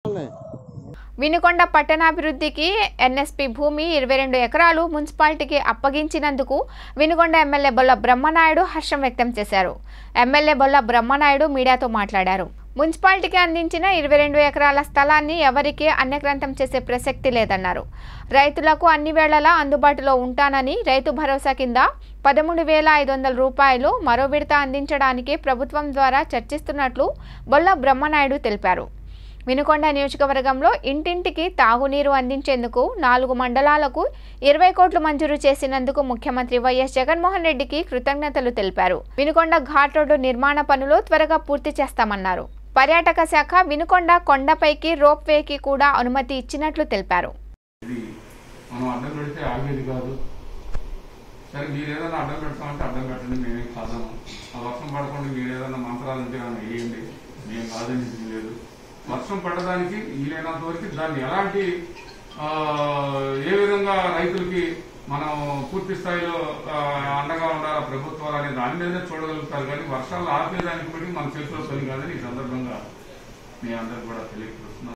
Vinukonda పట్టణాభివృద్ధికి NSP భూమి ఇరవై రెండు ఎకరాలు మున్సిపాలిటీకి అప్పగించినందుకు వినుకొండ ఎమ్మెల్యే బొల్ల బ్రహ్మనాయుడు హర్షం వ్యక్తం చేశారు ఎమ్మెల్యే బొల్ల బ్రహ్మనాయుడు మీడియాతో మాట్లాడారు మున్సిపాలిటీకి అందించిన ఇరవై రెండు ఎకరాల స్థలాన్ని ఎవరికీ అన్యగ్రంథం చేసే ప్రసక్తి లేదన్నారు రైతులకు అన్ని వేళలా అందుబాటులో ఉంటానని రైతు భరోసా కింద పదమూడు వేల ఐదు వందల రూపాయలు మరో విడత అందించడానికి ప్రభుత్వం ద్వారా చర్చిస్తున్నట్లు బొల్ల బ్రహ్మనాయుడు తెలిపారు వినుకొండ నియోజకవర్గంలో ఇంటింటికి తాగునీరు అందించేందుకు నాలుగు మండలాలకు ఇరవై కోట్లు మంజూరు చేసినందుకు ముఖ్యమంత్రి వైఎస్ జగన్మోహన్ రెడ్డికి కృతజ్ఞతలు తెలిపారు వినుకొండ ఘాట్ రోడ్డు నిర్మాణ పనులు త్వరగా పూర్తి చేస్తామన్నారు పర్యాటక శాఖ వినుకొండ కొండపైకి రోప్ వేకి కూడా అనుమతి ఇచ్చినట్లు తెలిపారు ఇది మనం అడ్డం పెడితే ఆగేది కాదు సరే మీరు ఏదైనా అడ్డం పెడతామంటే అడ్డం పెట్టండి మేమేం కాదను ఆ వర్షం పడకుండా మీరు ఏదైనా మంత్రాలు ఉంటే ఏమైనా వేయండి మేము కాదని ఇది లేదు వర్షం పడడానికి వీలైనంత వరకు దాన్ని ఎలాంటి ఆ, ఏ విధంగా రైతులకి మనం పూర్తి స్థాయిలో ఆ, అండగా ఉండాలా ప్రభుత్వాలు అనే దాని మీదనే చూడగలుగుతారు కానీ వర్షాలు ఆపేదానికి బట్టి మన చేతిలో పని కాదని ఈ సందర్భంగా మీ అందరికి కూడా తెలియపరుస్తున్నాను